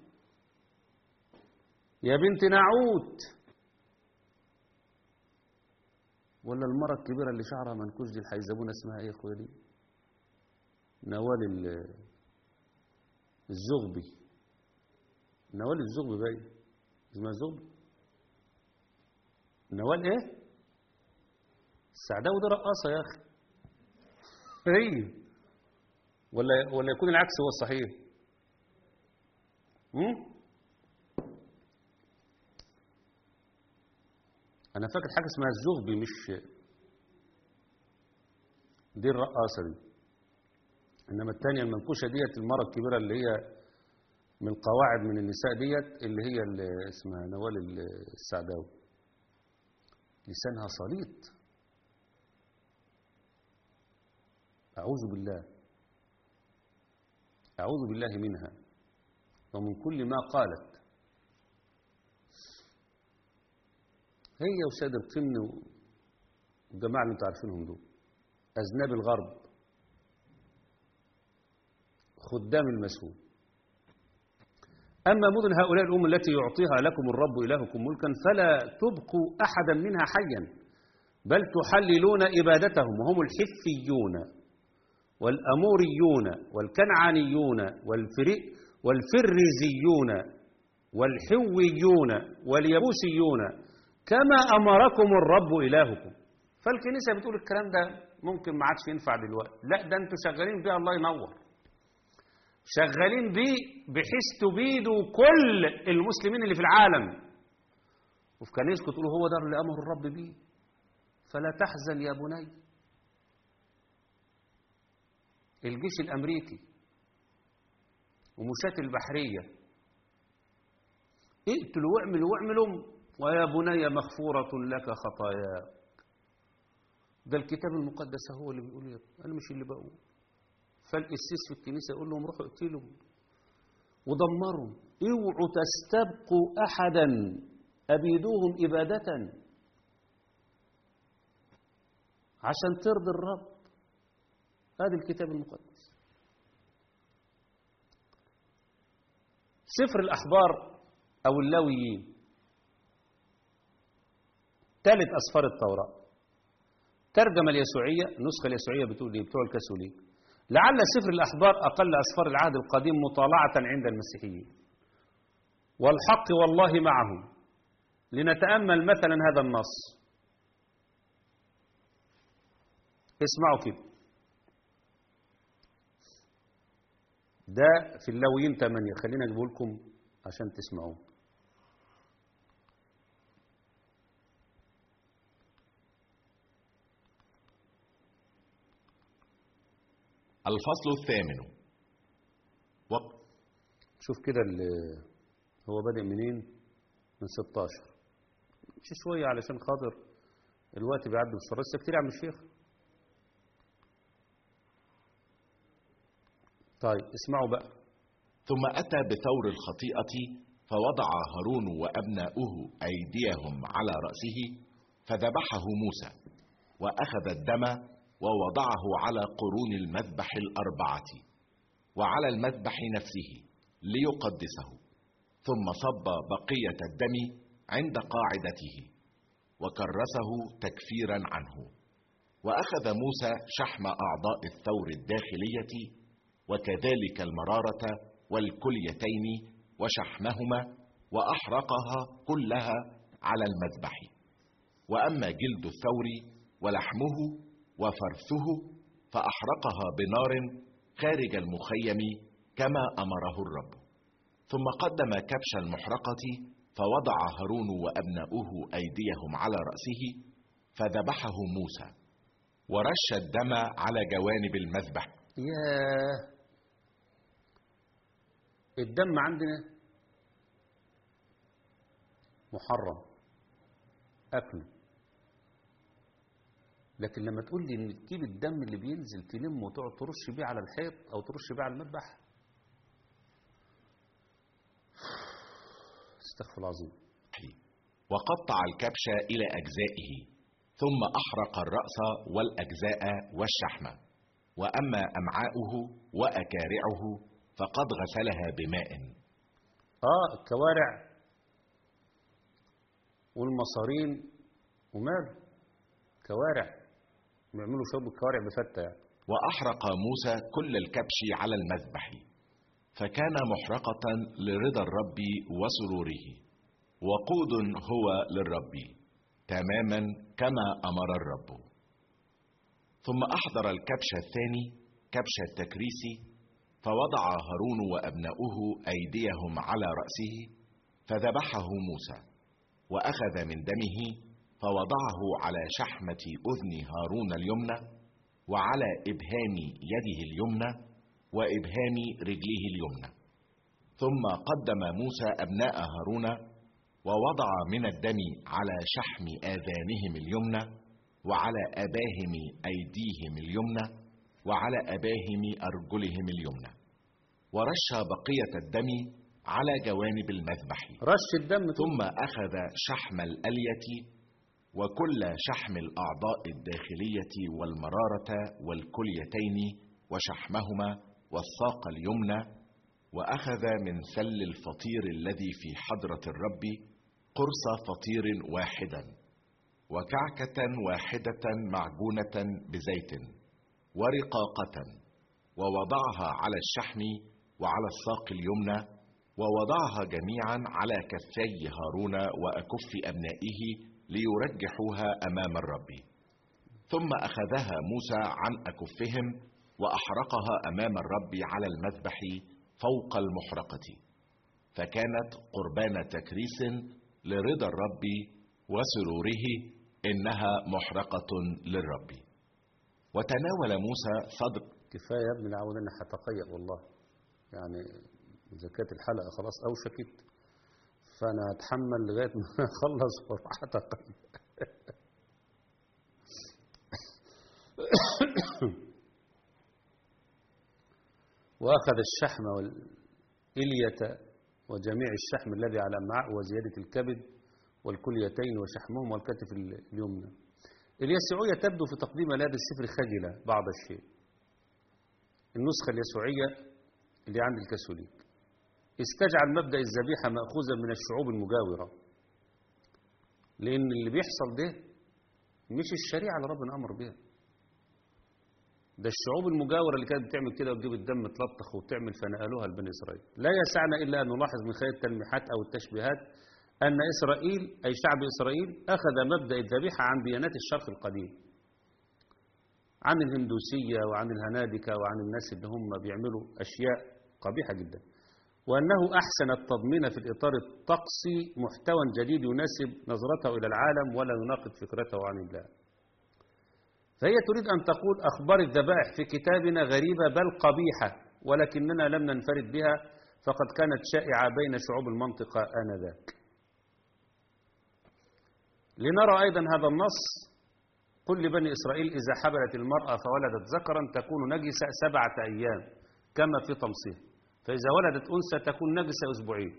يا بنت نعوت ولا المرة الكبيرة اللي شعرها منكوش دي الحيزبونة اسمها ايه يا اخويا دي نوال الزغبي نوال الزغبي باين اسمها زغبي نوال ايه السعداوي دي رقاصة يا اخي هي ولا ولا يكون العكس هو الصحيح هم؟ انا فاكر حاجه اسمها الزغبي مش دي الرقاصه دي انما الثانيه المنكوشه ديت المره الكبيره اللي هي من القواعد من النساء ديت اللي هي اللي اسمها نوال السعداوي لسانها صليط أعوذ بالله أعوذ بالله منها ومن كل ما قالت هي وسيد القمن والجماعة اللي انتوا عارفينهم دول أذناب الغرب خدام المسؤول أما مدن هؤلاء الأم التي يعطيها لكم الرب إلهكم ملكا فلا تبقوا أحدا منها حيا بل تحللون إبادتهم وهم الحثيون والأموريون والكنعانيون والفري والفريزيون والحويون واليبوسيون كما أمركم الرب إلهكم فالكنيسة بتقول الكلام ده ممكن ما عادش ينفع دلوقتي لا ده انتوا شغالين بيه الله ينور شغالين بيه بحيث تبيدوا كل المسلمين اللي في العالم وفي كنيسكم تقولوا هو ده اللي أمر الرب بيه فلا تحزن يا بني الجيش الأمريكي ومشاة البحرية اقتلوا واعملوا واعملوا ويا بني مغفورة لك خطاياك ده الكتاب المقدس هو اللي بيقول يا أنا مش اللي بقول فالقسيس في الكنيسة يقول لهم روحوا اقتلوا ودمروا اوعوا تستبقوا أحدا أبيدوهم إبادة عشان ترضي الرب هذا الكتاب المقدس سفر الأحبار أو اللاويين ثالث أسفار التوراة ترجمة اليسوعية النسخة اليسوعية بتقول ايه بتوع الكاثوليك لعل سفر الأحبار أقل أسفار العهد القديم مطالعة عند المسيحيين والحق والله معهم لنتأمل مثلا هذا النص اسمعوا كده ده في اللاويين 8 خلينا اجيبه لكم عشان تسمعوه الفصل الثامن وقت شوف كده ال- هو بادئ منين من 16 مش شوية علشان خاطر الوقت بيعدي بسرعة لسه كتير يا عم الشيخ طيب اسمعوا بقى ثم أتى بثور الخطيئة فوضع هارون وأبناؤه أيديهم على رأسه فذبحه موسى وأخذ الدم ووضعه على قرون المذبح الأربعة وعلى المذبح نفسه ليقدسه ثم صب بقية الدم عند قاعدته وكرسه تكفيرا عنه وأخذ موسى شحم أعضاء الثور الداخلية وكذلك المرارة والكليتين وشحمهما وأحرقها كلها على المذبح وأما جلد الثور ولحمه وفرثه فأحرقها بنار خارج المخيم كما أمره الرب ثم قدم كبش المحرقة فوضع هارون وأبناؤه أيديهم على رأسه فذبحه موسى ورش الدم على جوانب المذبح ياه الدم عندنا محرم أكله لكن لما تقول لي ان تجيب الدم اللي بينزل تلمه وتقعد ترش بيه على الحيط او ترش بيه على المذبح استغفر الله العظيم وقطع الكبش إلى أجزائه ثم أحرق الرأس والأجزاء والشحم وأما أمعاؤه وأكارعه فقد غسلها بماء اه الكوارع والمصارين ومال كوارع بيعملوا شرب الكوارع بفتة يعني وأحرق موسى كل الكبش على المذبح فكان محرقة لرضا الرب وسروره وقود هو للرب تماما كما أمر الرب ثم أحضر الكبش الثاني كبش التكريس فوضع هارون وأبناؤه أيديهم على رأسه فذبحه موسى وأخذ من دمه فوضعه على شحمة أذن هارون اليمنى وعلى إبهام يده اليمنى وإبهام رجله اليمنى ثم قدم موسى أبناء هارون ووضع من الدم على شحم آذانهم اليمنى وعلى أباهم أيديهم اليمنى وعلى أباهم أرجلهم اليمنى ورش بقية الدم على جوانب المذبح رش الدم ثم أخذ شحم الألية وكل شحم الأعضاء الداخلية والمرارة والكليتين وشحمهما والساق اليمنى وأخذ من سل الفطير الذي في حضرة الرب قرص فطير واحدا وكعكة واحدة معجونة بزيت ورقاقة ووضعها على الشحم وعلى الساق اليمنى ووضعها جميعا على كفي هارون وأكف أبنائه ليرجحوها أمام الرب ثم أخذها موسى عن أكفهم وأحرقها أمام الرب على المذبح فوق المحرقة فكانت قربان تكريس لرضا الرب وسروره إنها محرقة للرب وتناول موسى صدق كفاية يا ابني العود أنا هتقيأ والله يعني إذا كانت الحلقة خلاص أوشكت فأنا هتحمل لغاية ما أخلص وأروح أتقيأ وأخذ الشحم والإلية وجميع الشحم الذي على الأمعاء وزيادة الكبد والكليتين وشحمهم والكتف اليمنى اليسوعية تبدو في تقديم هذا السفر خجلة بعض الشيء النسخة اليسوعية اللي عند الكاثوليك استجعل مبدأ الذبيحة مأخوذا من الشعوب المجاورة لأن اللي بيحصل ده مش الشريعة اللي ربنا أمر بها ده الشعوب المجاورة اللي كانت بتعمل كده وتجيب الدم تلطخ وتعمل فنقلوها لبني إسرائيل لا يسعنا إلا أن نلاحظ من خلال التلميحات أو التشبيهات أن إسرائيل أي شعب إسرائيل أخذ مبدأ الذبيحة عن ديانات الشرق القديم عن الهندوسية وعن الهنادكة وعن الناس اللي هم بيعملوا أشياء قبيحة جدا وأنه أحسن التضمين في الإطار الطقسي محتوى جديد يناسب نظرته إلى العالم ولا يناقض فكرته عن الله فهي تريد أن تقول أخبار الذبائح في كتابنا غريبة بل قبيحة ولكننا لم ننفرد بها فقد كانت شائعة بين شعوب المنطقة آنذاك لنرى أيضا هذا النص قل لبني إسرائيل إذا حبلت المرأة فولدت ذكرا تكون نجسة سبعة أيام كما في تمصيه فإذا ولدت أنثى تكون نجسة أسبوعين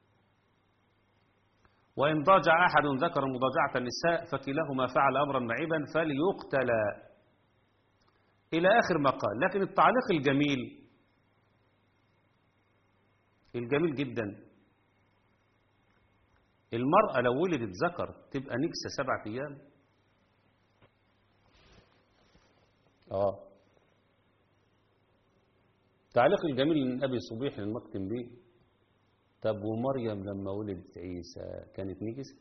وإن ضاجع أحد ذكر مضاجعة النساء فكلاهما فعل أمرا معيبا فليقتلا إلى آخر ما قال لكن التعليق الجميل الجميل جدا المرأة لو ولدت ذكر تبقى نجسة سبعة أيام آه تعليق الجميل من أبي صبيح المكتم بيه طب ومريم لما ولدت عيسى كانت نجسة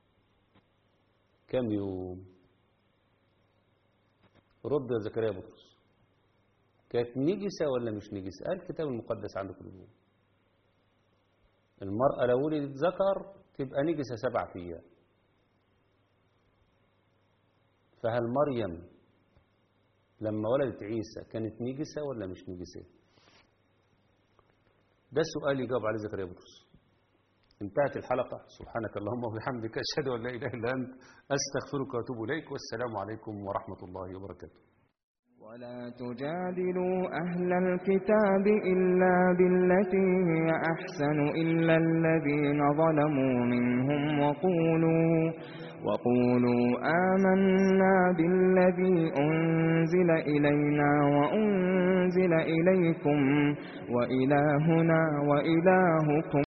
كم يوم رد يا زكريا بطرس كانت نجسة ولا مش نجسة قال الكتاب المقدس عندكم اليوم المرأة لو ولدت ذكر تبقى نجسة سبعة أيام فهل مريم لما ولدت عيسى كانت نجسة ولا مش نجسة ده سؤال يجاوب عليه زكريا بطرس انتهت الحلقة سبحانك اللهم وبحمدك أشهد أن لا إله إلا أنت أستغفرك وأتوب إليك والسلام عليكم ورحمة الله وبركاته ولا تجادلوا أهل الكتاب إلا بالتي هي أحسن إلا الذين ظلموا منهم وقولوا وقولوا آمنا بالذي أنزل إلينا وأنزل إليكم وإلهنا وإلهكم